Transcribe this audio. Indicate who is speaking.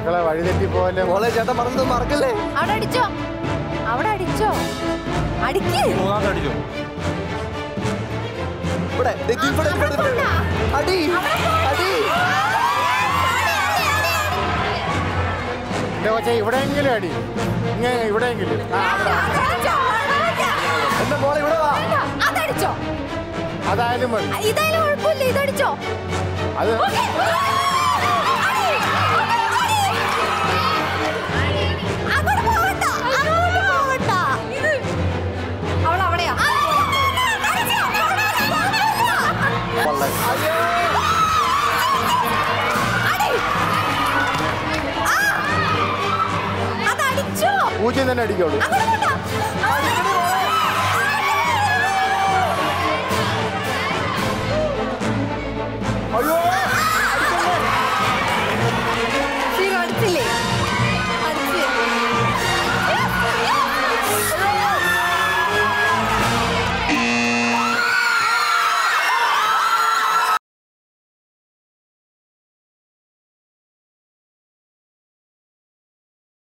Speaker 1: മക്കളെ വഴിതെറ്റി പോലെ
Speaker 2: മോളെ ചേട്ടൻ പറഞ്ഞത് മറക്കല്ലേ
Speaker 3: അവിടെ അടിച്ചോ അവിടെ അടിച്ചോ അടിക്ക്
Speaker 4: മൂന്നാമത്തെ അടിച്ചു
Speaker 2: ഇവിടെ ദേ ഇവിടെ ഇവിടെ ഇവിടെ. അടി അടി
Speaker 1: എന്റെ കൊച്ചെ ഇവിടെയെങ്കിലും അടി ഇങ്ങനെ ഇവിടെയെങ്കിലും ആ, അവിടെ.
Speaker 3: അതടിച്ചോ, അതടിച്ചോ.
Speaker 2: എന്റെ മോളെ ഇവിടെ വാ
Speaker 3: അതടിച്ചോ
Speaker 1: അതായാലും മതി
Speaker 3: ഇതായാലും കുഴപ്പമില്ല ഇതടിച്ചോ
Speaker 1: അത്
Speaker 3: ഓക്കേ. അടി, അടി, അടി. അങ്ങോട്ട് പോവണ്ട, അങ്ങോട്ട് പോവണ്ട. അവൾ അവിടെയാ അടിച്ചോ,
Speaker 2: വളരെ
Speaker 3: അടി. ആ. അതടിച്ചോ
Speaker 1: പൂജ്യം തന്നെ അടിക്കുള്ളൂ
Speaker 3: അങ്ങോട്ട് പോണ്ട.
Speaker 2: അയ്യോ